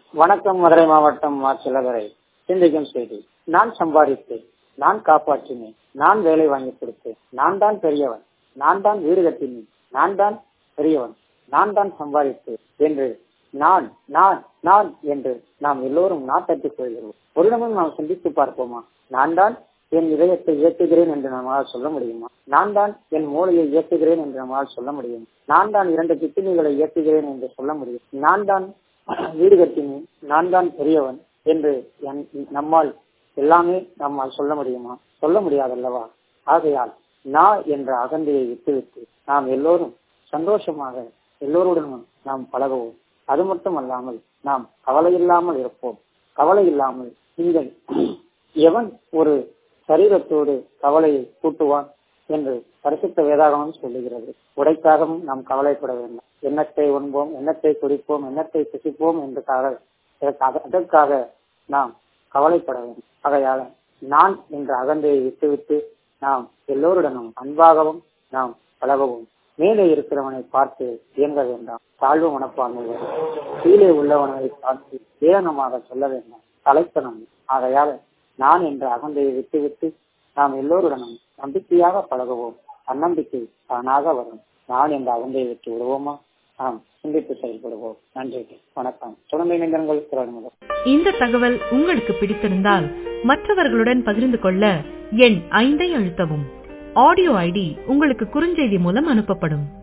வணக்கம் மதுரை மாவட்டம் மாச்சிலவரை சிந்திக்கும் செய்தி நான் சம்பாதித்தேன் நான் காப்பாற்றினேன் நான் வேலை வாங்கி கொடுத்தேன் நான் தான் பெரியவன் நான் தான் வீடு கட்டினேன் நான் தான் பெரியவன் நான் தான் சம்பாதித்தேன் என்று நான் நான் நான் என்று நாம் எல்லோரும் நாட்டத்துக் கொள்கிறோம் ஒரு நிமிடம் நாம் சிந்தித்து பார்ப்போமா நான் தான் என் இதயத்தை இயக்குகிறேன் என்று நம்மால் சொல்ல முடியுமா நான் தான் என் மூளையை இயக்குகிறேன் என்று நம்மால் சொல்ல முடியும் நான் தான் இரண்டு கிட்னிகளை இயக்குகிறேன் என்று சொல்ல முடியும் நான் தான் வீடு கட்டினேன் நான் தான் பெரியவன் என்று நம்மால் எல்லாமே நம்மால் சொல்ல முடியுமா சொல்ல முடியாதல்லவா ஆகையால் நான் என்ற அகந்தையை விட்டுவிட்டு நாம் எல்லோரும் சந்தோஷமாக எல்லோருடனும் நாம் பழகுவோம் அது மட்டும் அல்லாமல் நாம் கவலை இல்லாமல் இருப்போம் கவலை இல்லாமல் நீங்கள் எவன் ஒரு சரீரத்தோடு கவலையை கூட்டுவான் என்று பரிசுத்த வேதாகமும் சொல்லுகிறது உடைக்காகவும் நாம் கவலைப்பட வேண்டும் எண்ணத்தை உண்போம் எண்ணத்தை குடிப்போம் எண்ணத்தை புசிப்போம் என்று அதற்காக நாம் கவலைப்பட வேண்டும் ஆகையால நான் என்ற அகந்தையை விட்டுவிட்டு நாம் எல்லோருடனும் அன்பாகவும் நாம் பழகவும் மேலே இருக்கிறவனை பார்த்து இயங்க வேண்டாம் தாழ்வு மனப்பான்மை கீழே உள்ளவனை பார்த்து ஏளனமாக சொல்ல வேண்டாம் தலைத்தனம் ஆகையால நான் என்ற அகந்தையை விட்டுவிட்டு நாம் எல்லோருடனும் நம்பிக்கையாக பழகுவோம் தன்னம்பிக்கை தானாக வரும் நான் என்ற அகந்தையை விட்டு விடுவோமா நாம் சிந்தித்து செயல்படுவோம் நன்றி வணக்கம் தொடர்ந்து இணைந்தங்கள் திறன்முகம் இந்த தகவல் உங்களுக்கு பிடித்திருந்தால் மற்றவர்களுடன் பகிர்ந்து கொள்ள எண் ஐந்தை அழுத்தவும் ஆடியோ ஐடி உங்களுக்கு குறுஞ்செய்தி மூலம் அனுப்பப்படும்